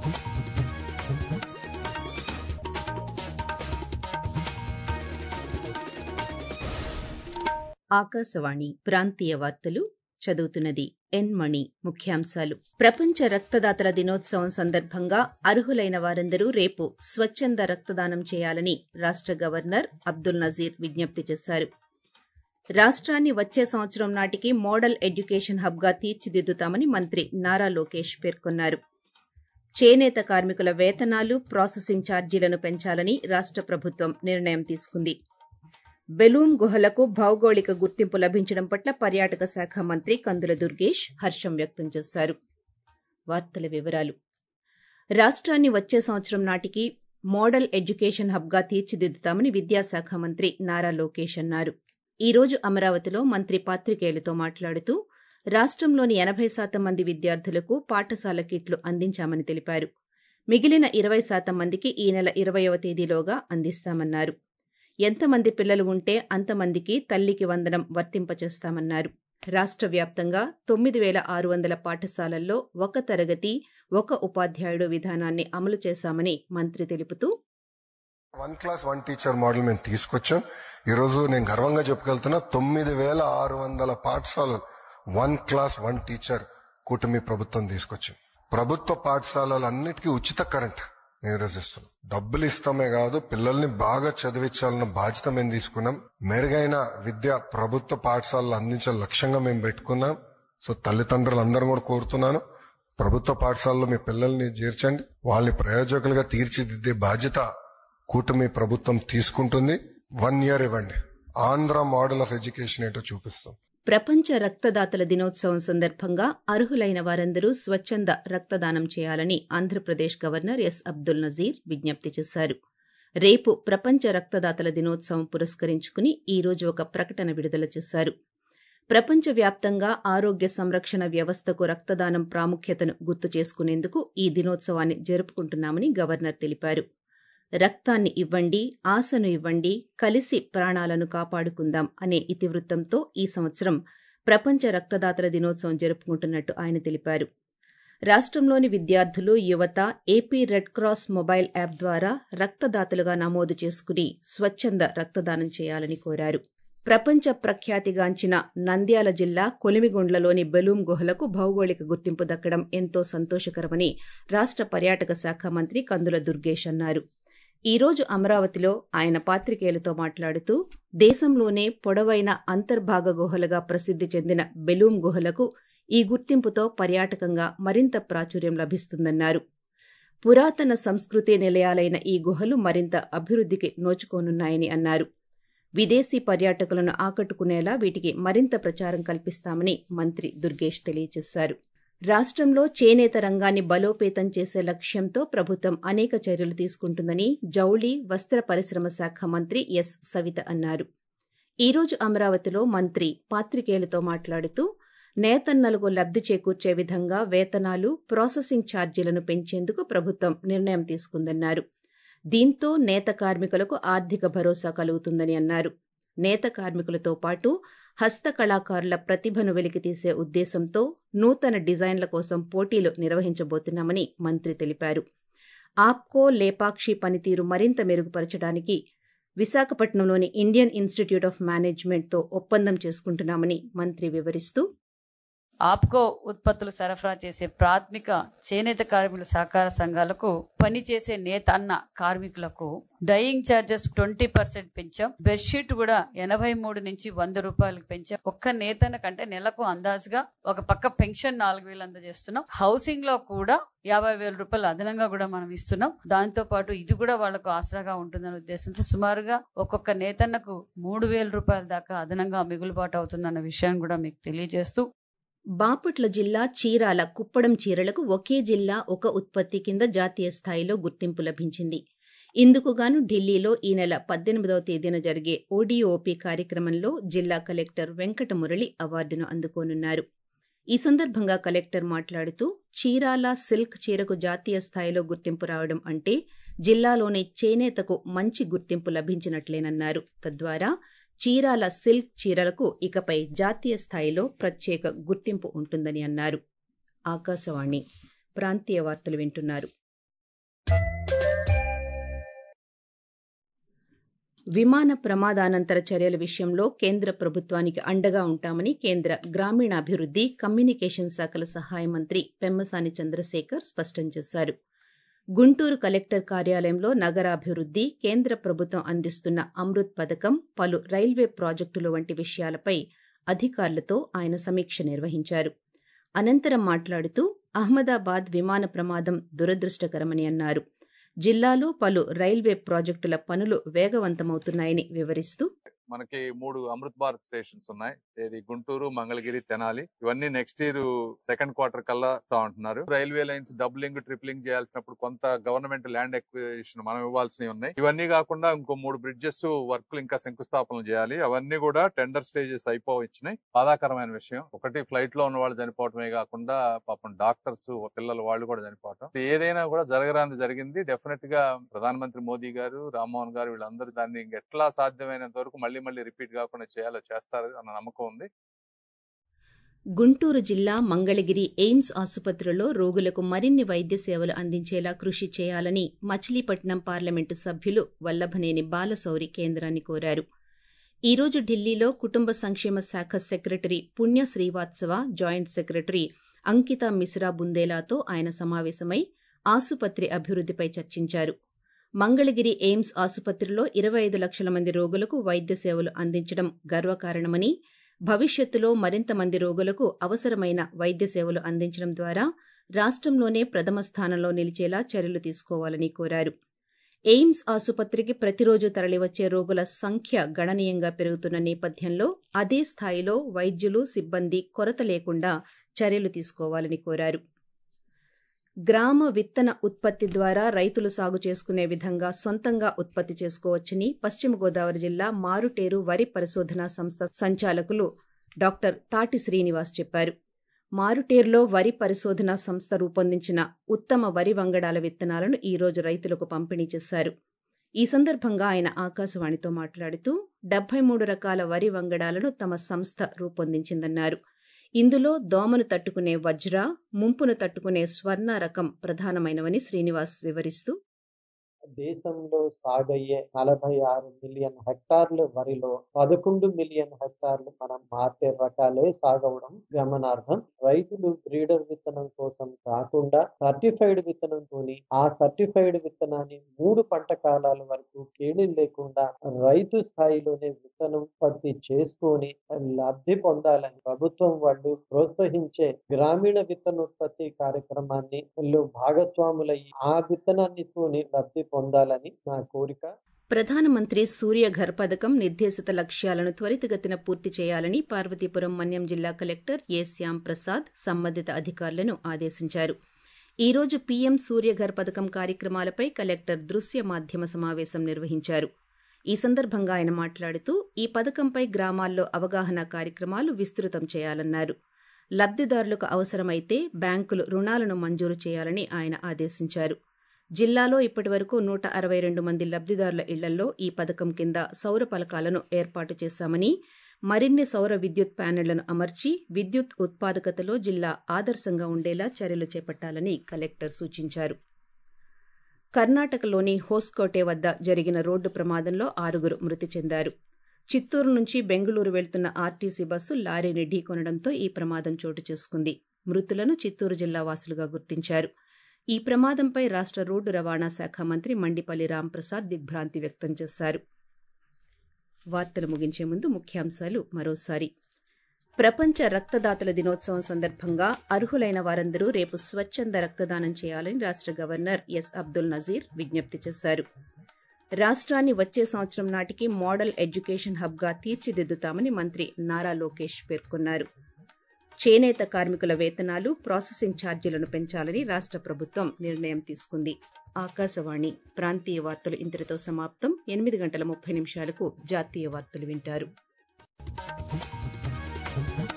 ఆకాశవాణి ప్రాంతీయ వార్తలు చదువుతున్నది ఎన్ మణి ముఖ్యాంశాలు ప్రపంచ రక్తదాతల దినోత్సవం సందర్భంగా అర్హులైన వారందరూ రేపు స్వచ్ఛంద రక్తదానం చేయాలని రాష్ట గవర్నర్ అబ్దుల్ నజీర్ విజ్ఞప్తి చేశారు రాష్ట్రాన్ని వచ్చే సంవత్సరం నాటికి మోడల్ ఎడ్యుకేషన్ హబ్గా తీర్చిదిద్దుతామని మంత్రి నారా లోకేష్ పేర్కొన్నారు చేనేత కార్మికుల వేతనాలు ప్రాసెసింగ్ ఛార్జీలను పెంచాలని రాష్ట ప్రభుత్వం నిర్ణయం తీసుకుంది బెలూం గుహలకు భౌగోళిక గుర్తింపు లభించడం పట్ల పర్యాటక శాఖ మంత్రి కందుల దుర్గేష్ హర్షం వ్యక్తం చేశారు వార్తల వివరాలు రాష్ట్రాన్ని వచ్చే సంవత్సరం నాటికి మోడల్ ఎడ్యుకేషన్ హబ్గా తీర్చిదిద్దుతామని విద్యాశాఖ మంత్రి నారా లోకేష్ అన్నారు ఈ రోజు అమరావతిలో మంత్రి పాత్రికేయులతో మాట్లాడుతూ రాష్టంలోని ఎనభై శాతం మంది విద్యార్థులకు పాఠశాల కిట్లు అందించామని తెలిపారు మిగిలిన ఇరవై శాతం మందికి ఈ నెల ఇరవయవ తేదీలోగా అందిస్తామన్నారు ఎంతమంది పిల్లలు ఉంటే అంతమందికి తల్లికి వందనం వర్తింపచేస్తామన్నారు రాష్ట్ర వ్యాప్తంగా తొమ్మిది వేల ఆరు వందల పాఠశాలల్లో ఒక తరగతి ఒక ఉపాధ్యాయుడు విధానాన్ని అమలు చేశామని మంత్రి తెలుపుతూ one class one teacher model మేము తీసుకొచ్చాం ఈరోజు నేను గర్వంగా చెప్పగలుగుతున్నా తొమ్మిది వేల ఆరు వందల పాఠశాలలు వన్ క్లాస్ వన్ టీచర్ కూటమి ప్రభుత్వం తీసుకొచ్చింది ప్రభుత్వ పాఠశాలలన్నిటికీ ఉచిత కరెంట్ నిర్వహిస్తున్నాం డబ్బులు ఇస్తామే కాదు పిల్లల్ని బాగా చదివించాలన్న బాధ్యత మేము తీసుకున్నాం మెరుగైన విద్య ప్రభుత్వ పాఠశాలలు అందించే లక్ష్యంగా మేము పెట్టుకున్నాం సో తల్లిదండ్రులు అందరూ కూడా కోరుతున్నాను ప్రభుత్వ పాఠశాలలో మీ పిల్లల్ని చేర్చండి వాళ్ళని ప్రయోజకులుగా తీర్చిదిద్దే బాధ్యత కూటమి ప్రభుత్వం తీసుకుంటుంది వన్ ఇయర్ ఇవ్వండి ఆంధ్ర మోడల్ ఆఫ్ ఎడ్యుకేషన్ ఏంటో చూపిస్తాం ప్రపంచ రక్తదాతల దినోత్సవం సందర్భంగా అర్హులైన వారందరూ స్వచ్ఛంద రక్తదానం చేయాలని ఆంధ్రప్రదేశ్ గవర్నర్ ఎస్ అబ్దుల్ నజీర్ విజ్ఞప్తి చేశారు రేపు ప్రపంచ రక్తదాతల దినోత్సవం పురస్కరించుకుని ఈ రోజు ఒక ప్రకటన విడుదల చేశారు ప్రపంచవ్యాప్తంగా ఆరోగ్య సంరక్షణ వ్యవస్థకు రక్తదానం ప్రాముఖ్యతను గుర్తు చేసుకునేందుకు ఈ దినోత్సవాన్ని జరుపుకుంటున్నామని గవర్నర్ తెలిపారు రక్తాన్ని ఇవ్వండి ఆశను ఇవ్వండి కలిసి ప్రాణాలను కాపాడుకుందాం అనే ఇతివృత్తంతో ఈ సంవత్సరం ప్రపంచ రక్తదాతల దినోత్సవం జరుపుకుంటున్నట్టు ఆయన తెలిపారు రాష్ట్రంలోని విద్యార్థులు యువత AP red cross mobile app ద్వారా రక్తదాతలుగా నమోదు చేసుకుని స్వచ్ఛంద రక్తదానం చేయాలని కోరారు ప్రపంచ ప్రఖ్యాతిగాంచిన నంద్యాల జిల్లా కొలిమిగుండ్లలోని బెలూం గుహలకు భౌగోళిక గుర్తింపు దక్కడం ఎంతో సంతోషకరమని రాష్ట పర్యాటక శాఖ మంత్రి కందుల దుర్గేష్ అన్నారు ఈ రోజు అమరావతిలో ఆయన పాత్రికేయులతో మాట్లాడుతూ దేశంలోనే పొడవైన అంతర్భాగ గుహలుగా ప్రసిద్ది చెందిన బెలూం గుహలకు ఈ గుర్తింపుతో పర్యాటకంగా మరింత ప్రాచుర్యం లభిస్తుందన్నారు పురాతన సంస్కృతి నిలయాలైన ఈ గుహలు మరింత అభివృద్ధికి నోచుకోనున్నాయని అన్నారు విదేశీ పర్యాటకులను ఆకట్టుకునేలా వీటికి మరింత ప్రచారం కల్పిస్తామని మంత్రి దుర్గేష్ తెలియజేశారు రాష్ట్రంలో చేనేత రంగాన్ని బలోపేతం చేసే లక్ష్యంతో ప్రభుత్వం అనేక చర్యలు తీసుకుంటుందని జౌళి వస్త్ర పరిశ్రమ శాఖ మంత్రి ఎస్ సవిత అన్నారు ఈ రోజు అమరావతిలో మంత్రి పాత్రికేయులతో మాట్లాడుతూ నేతన్నలకు లబ్ది చేకూర్చే విధంగా వేతనాలు ప్రాసెసింగ్ ఛార్జీలను పెంచేందుకు ప్రభుత్వం నిర్ణయం తీసుకుందన్నారు దీంతో నేత కార్మికులకు ఆర్థిక భరోసా కలుగుతుందని అన్నారు నేత కార్మికులతో పాటు హస్తకళాకారుల ప్రతిభను వెలికితీసే ఉద్దేశంతో నూతన డిజైన్ల కోసం పోటీలు నిర్వహించబోతున్నామని మంత్రి తెలిపారు ఆప్కో లేపాక్షి పనితీరు మరింత మెరుగుపరచడానికి విశాఖపట్నంలోని ఇండియన్ ఇన్స్టిట్యూట్ ఆఫ్ మేనేజ్మెంట్తో ఒప్పందం చేసుకుంటున్నామని మంత్రి వివరిస్తూ ఆప్కో ఉత్పత్తులు సరఫరా చేసే ప్రాథమిక చేనేత కార్మికుల సహకార సంఘాలకు పనిచేసే నేత అన్న కార్మికులకు డయింగ్ ఛార్జెస్ ట్వంటీ పర్సెంట్ పెంచాం బెడ్షీట్ కూడా ఎనభై మూడు నుంచి వంద రూపాయలకు పెంచాం ఒక్క నేతన్న కంటే నెలకు అందాజుగా ఒక పక్క పెన్షన్ నాలుగు వేలు అందజేస్తున్నాం హౌసింగ్ లో కూడా యాభై వేల రూపాయలు అదనంగా కూడా మనం ఇస్తున్నాం దాంతో పాటు ఇది కూడా వాళ్లకు ఆసరాగా ఉంటుందనే ఉద్దేశంతో సుమారుగా ఒక్కొక్క నేతన్నకు మూడు వేల రూపాయల దాకా అదనంగా మిగులుబాటు అవుతుందన్న విషయాన్ని కూడా మీకు తెలియజేస్తూ బాపట్ల జిల్లా చీరాల కుప్పడం చీరలకు ఒకే జిల్లా ఒక ఉత్పత్తి కింద జాతీయ స్థాయిలో గుర్తింపు లభించింది ఇందుకుగాను ఢిల్లీలో ఈ నెల పద్దెనిమిదవ తేదీన జరిగే ఓడీఓపీ కార్యక్రమంలో జిల్లా కలెక్టర్ వెంకట మురళి అవార్డును అందుకోనున్నారు ఈ సందర్భంగా కలెక్టర్ మాట్లాడుతూ చీరాల సిల్క్ చీరకు జాతీయ స్థాయిలో గుర్తింపు రావడం అంటే జిల్లాలోని చేనేతకు మంచి గుర్తింపు లభించినట్లేనన్నారు తద్వారా చీరాల సిల్క్ చీరలకు ఇకపై జాతీయ స్థాయిలో ప్రత్యేక గుర్తింపు ఉంటుందని అన్నారు ఆకాశవాణి ప్రాంతీయ వార్తలు వింటున్నారు విమాన ప్రమాదానంతర చర్యల విషయంలో కేంద్ర ప్రభుత్వానికి అండగా ఉంటామని కేంద్ర గ్రామీణాభివృద్ది కమ్యూనికేషన్ శాఖల సహాయ మంత్రి పెమ్మసాని చంద్రశేఖర్ స్పష్టం చేశారు గుంటూరు కలెక్టర్ కార్యాలయంలో నగరాభివృద్ది కేంద్ర ప్రభుత్వం అందిస్తున్న అమృత్ పథకం పలు రైల్వే ప్రాజెక్టులు వంటి విషయాలపై అధికారులతో ఆయన సమీక్ష నిర్వహించారు అనంతరం మాట్లాడుతూ అహ్మదాబాద్ విమాన ప్రమాదం దురదృష్టకరమని అన్నారు జిల్లాలో పలు రైల్వే ప్రాజెక్టుల పనులు వేగవంతమవుతున్నాయని వివరిస్తూ మనకి మూడు అమృత్ భారత్ స్టేషన్స్ ఉన్నాయి ఇది గుంటూరు మంగళగిరి తెనాలి ఇవన్నీ నెక్స్ట్ ఇయర్ సెకండ్ క్వార్టర్ కల్లా ఇస్తా ఉంటున్నారు రైల్వే లైన్స్ డబ్లింగ్ ట్రిప్లింగ్ చేయాల్సినప్పుడు కొంత గవర్నమెంట్ ల్యాండ్ ఎక్విజిషన్ మనం ఇవ్వాల్సినవి ఉన్నాయి ఇవన్నీ కాకుండా ఇంకో మూడు బ్రిడ్జెస్ వర్క్లు ఇంకా శంకుస్థాపనలు చేయాలి అవన్నీ కూడా టెండర్ స్టేజెస్ అయిపోవచ్చినాయి బాధాకరమైన విషయం ఒకటి ఫ్లైట్ లో ఉన్న వాళ్ళు చనిపోవటమే కాకుండా పాపం డాక్టర్స్ పిల్లలు వాళ్ళు కూడా చనిపోవటం ఏదైనా కూడా జరగరాంది జరిగింది డెఫినెట్ గా ప్రధానమంత్రి మోదీ గారు రామ్మోహన్ గారు వీళ్ళందరూ దాన్ని ఎట్లా సాధ్యమైనంత వరకు మళ్ళీ మళ్ళీ రిపీట్ కాకుండా చేయాలో చేస్తారు అన్న నమ్మకం ఉంది గుంటూరు జిల్లా మంగళగిరి ఎయిమ్స్ ఆసుపత్రిలో రోగులకు మరిన్ని వైద్య సేవలు అందించేలా కృషి చేయాలని మచిలీపట్నం పార్లమెంటు సభ్యులు వల్లభనేని బాలశౌరి కేంద్రాన్ని కోరారు ఈ రోజు ఢిల్లీలో కుటుంబ సంక్షేమ శాఖ secretary Punya Srivastava joint secretary Ankita Mishra బుందేలాతో ఆయన సమావేశమై ఆసుపత్రి అభివృద్దిపై చర్చించారు మంగళగిరి ఎయిమ్స్ ఆసుపత్రిలో ఇరవై ఐదు లక్షల మంది రోగులకు వైద్య సేవలు అందించడం గర్వకారణమని భవిష్యత్తులో మరింత మంది రోగులకు అవసరమైన వైద్య సేవలు అందించడం ద్వారా రాష్టంలోనే ప్రథమ స్థానంలో నిలిచేలా చర్యలు తీసుకోవాలని కోరారు ఎయిమ్స్ ఆసుపత్రికి ప్రతిరోజు తరలివచ్చే రోగుల సంఖ్య గణనీయంగా పెరుగుతున్న నేపథ్యంలో అదే స్థాయిలో వైద్యులు సిబ్బంది కొరత లేకుండా చర్యలు తీసుకోవాలని కోరారు గ్రామ విత్తన ఉత్పత్తి ద్వారా రైతులు సాగు చేసుకునే విధంగా సొంతంగా ఉత్పత్తి చేసుకోవచ్చని పశ్చిమ గోదావరి జిల్లా మారుటేరు వరి పరిశోధనా సంస్థ సంచాలకులు డాక్టర్ తాటి శ్రీనివాస్ చెప్పారు మారుటేరులో వరి పరిశోధనా సంస్థ రూపొందించిన ఉత్తమ వరి వంగడాల విత్తనాలను ఈ రోజు రైతులకు పంపిణీ చేశారు ఈ సందర్భంగా ఆయన ఆకాశవాణితో మాట్లాడుతూ డెబ్బై మూడు రకాల వరి వంగడాలను తమ సంస్థ రూపొందించిందన్నారు ఇందులో దోమను తట్టుకునే వజ్ర ముంపును తట్టుకునే స్వర్ణ రకం ప్రధానమైనవని శ్రీనివాస్ వివరిస్తూ దేశంలో సాగయ్యే నలభై ఆరు మిలియన్ హెక్టార్ల వరిలో పదకొండు మిలియన్ హెక్టార్లు మనం మార్కెట్ రకాలే సాగవడం గమనార్హం రైతులు బ్రీడర్ విత్తనం కోసం కాకుండా సర్టిఫైడ్ విత్తనంతోని ఆ సర్టిఫైడ్ విత్తనాన్ని మూడు పంట కాలాల వరకు కేళీ లేకుండా రైతు స్థాయిలోనే విత్తనం ఉత్పత్తి చేసుకొని లబ్ధి పొందాలని ప్రభుత్వం వాళ్ళు ప్రోత్సహించే గ్రామీణ విత్తనోత్పత్తి కార్యక్రమాన్ని భాగస్వాములయ్యి ఆ విత్తనాన్ని లబ్ధి పొందాలని నా కోరిక ప్రధానమంత్రి సూర్యఘర్ పథకం నిర్దేశిత లక్ష్యాలను త్వరితగతిన పూర్తి చేయాలని పార్వతీపురం మన్యం జిల్లా కలెక్టర్ ఏ శ్యాం ప్రసాద్ సంబంధిత అధికారులను ఆదేశించారు ఈ రోజు పీఎం సూర్యఘర్ పథకం కార్యక్రమాలపై కలెక్టర్ దృశ్య మాధ్యమ సమావేశం నిర్వహించారు ఈ సందర్భంగా ఆయన మాట్లాడుతూ ఈ పథకంపై గ్రామాల్లో అవగాహన కార్యక్రమాలు విస్తృతం చేయాలన్నారు లబ్దిదారులకు అవసరమైతే బ్యాంకులు రుణాలను మంజూరు చేయాలని ఆయన ఆదేశించారు జిల్లాలో ఇప్పటివరకు నూట అరవై రెండు మంది లబ్దిదారుల ఇళ్లలో ఈ పథకం కింద సౌర పలకాలను ఏర్పాటు చేశామని మరిన్ని సౌర విద్యుత్ ప్యానెళ్లను అమర్చి విద్యుత్ ఉత్పాదకతలో జిల్లా ఆదర్శంగా ఉండేలా చర్యలు చేపట్టాలని కలెక్టర్ సూచించారు కర్ణాటకలోని హోస్కోటే వద్ద జరిగిన రోడ్డు ప్రమాదంలో ఆరుగురు మృతి చెందారు చిత్తూరు నుంచి బెంగళూరు వెళ్తున్న ఆర్టీసీ బస్సు లారీని ఢీకొనడంతో ఈ ప్రమాదం చోటు చేసుకుంది మృతులను చిత్తూరు జిల్లా వాసులుగా గుర్తించారు ఈ ప్రమాదంపై రాష్ట రోడ్డు రవాణా శాఖ మంత్రి మండిపల్లి రాంప్రసాద్ దిగ్భ్రాంతి వ్యక్తం చేశారు వార్తలు ముగించే ముందు ముఖ్యాంశాలు మరోసారి ప్రపంచ రక్తదాతల దినోత్సవం సందర్భంగా అర్హులైన వారందరూ రేపు స్వచ్ఛంద రక్తదానం చేయాలని రాష్ట గవర్నర్ ఎస్ అబ్దుల్ నజీర్ విజ్ఞప్తి చేశారు రాష్ట్రాన్ని వచ్చే సంవత్సరం నాటికి మోడల్ ఎడ్యుకేషన్ హబ్గా తీర్చిదిద్దుతామని మంత్రి నారా లోకేష్ పేర్కొన్నారు చేనేత కార్మికుల వేతనాలు ప్రాసెసింగ్ ఛార్జీలను పెంచాలని రాష్ట ప్రభుత్వం నిర్ణయం తీసుకుంది ఆకాశవాణి ప్రాంతీయ వార్తలు ఇంతటితో సమాప్తం ఎనిమిది గంటల ముప్పై నిమిషాలకు జాతీయ వార్తలు వింటారు